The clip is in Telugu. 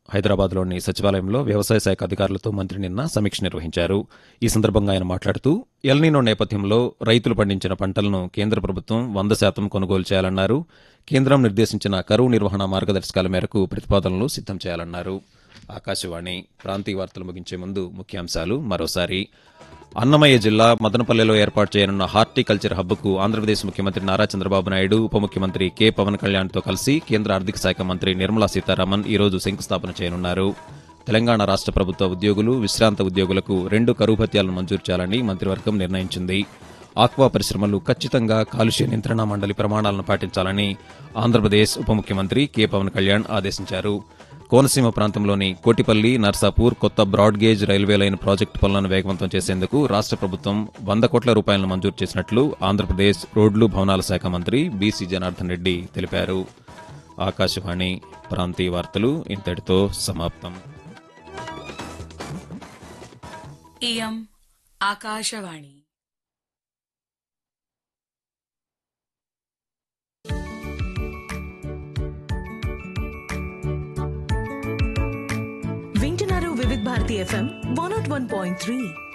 హైదరాబాద్లోని సచివాలయంలో వ్యవసాయ శాఖ అధికారులతో మంత్రి నిన్న సమీక్ష నిర్వహించారు ఈ సందర్భంగా ఆయన మాట్లాడుతూ ఎల్నీనో నేపథ్యంలో రైతులు పండించిన పంటలను కేంద్ర ప్రభుత్వం వంద శాతం కొనుగోలు చేయాలన్నారు కేంద్రం నిర్దేశించిన కరువు నిర్వహణ మార్గదర్శకాల మేరకు ప్రతిపాదనలు సిద్దం చేయాలన్నారు ఆకాశవాణి ప్రాంతీయ వార్తలు ముగించే ముందు ముఖ్యాంశాలు మరోసారి అన్నమయ్య జిల్లా మదనపల్లెలో ఏర్పాటు చేయనున్న హార్టికల్చర్ హబ్కు ఆంధ్రప్రదేశ్ ముఖ్యమంత్రి నారా చంద్రబాబు నాయుడు ఉప ముఖ్యమంత్రి కె పవన్ కళ్యాణ్తో కలిసి కేంద్ర ఆర్థిక శాఖ మంత్రి నిర్మలా సీతారామన్ ఈ రోజు శంకుస్థాపన చేయనున్నారు తెలంగాణ రాష్ట్ర ప్రభుత్వ ఉద్యోగులు విశ్రాంత ఉద్యోగులకు రెండు కరువు భత్యాలను మంజూరు చేయాలని మంత్రివర్గం నిర్ణయించింది ఆక్వా పరిశ్రమలు ఖచ్చితంగా కాలుష్య నియంత్రణ మండలి ప్రమాణాలను పాటించాలని ఆంధ్రప్రదేశ్ ఉప ముఖ్యమంత్రి కె పవన్ కళ్యాణ్ ఆదేశించారు కోనసీమ ప్రాంతంలోని కోటిపల్లి నర్సాపూర్ కొత్త broad gauge railway line project పనులను వేగవంతం చేసేందుకు రాష్ట్ర ప్రభుత్వం వంద కోట్ల రూపాయలను మంజూరు చేసినట్లు ఆంధ్రప్రదేశ్ రోడ్లు భవనాల శాఖ మంత్రి బీసీ జనార్దన్ రెడ్డి తెలిపారు ఆకాశవాణి ప్రాంతీయ వార్తలు ఇంతటితో సమాప్తం इयम् आकाशवाणी వింటున్నారు Vividh Bharati FM one nought one point three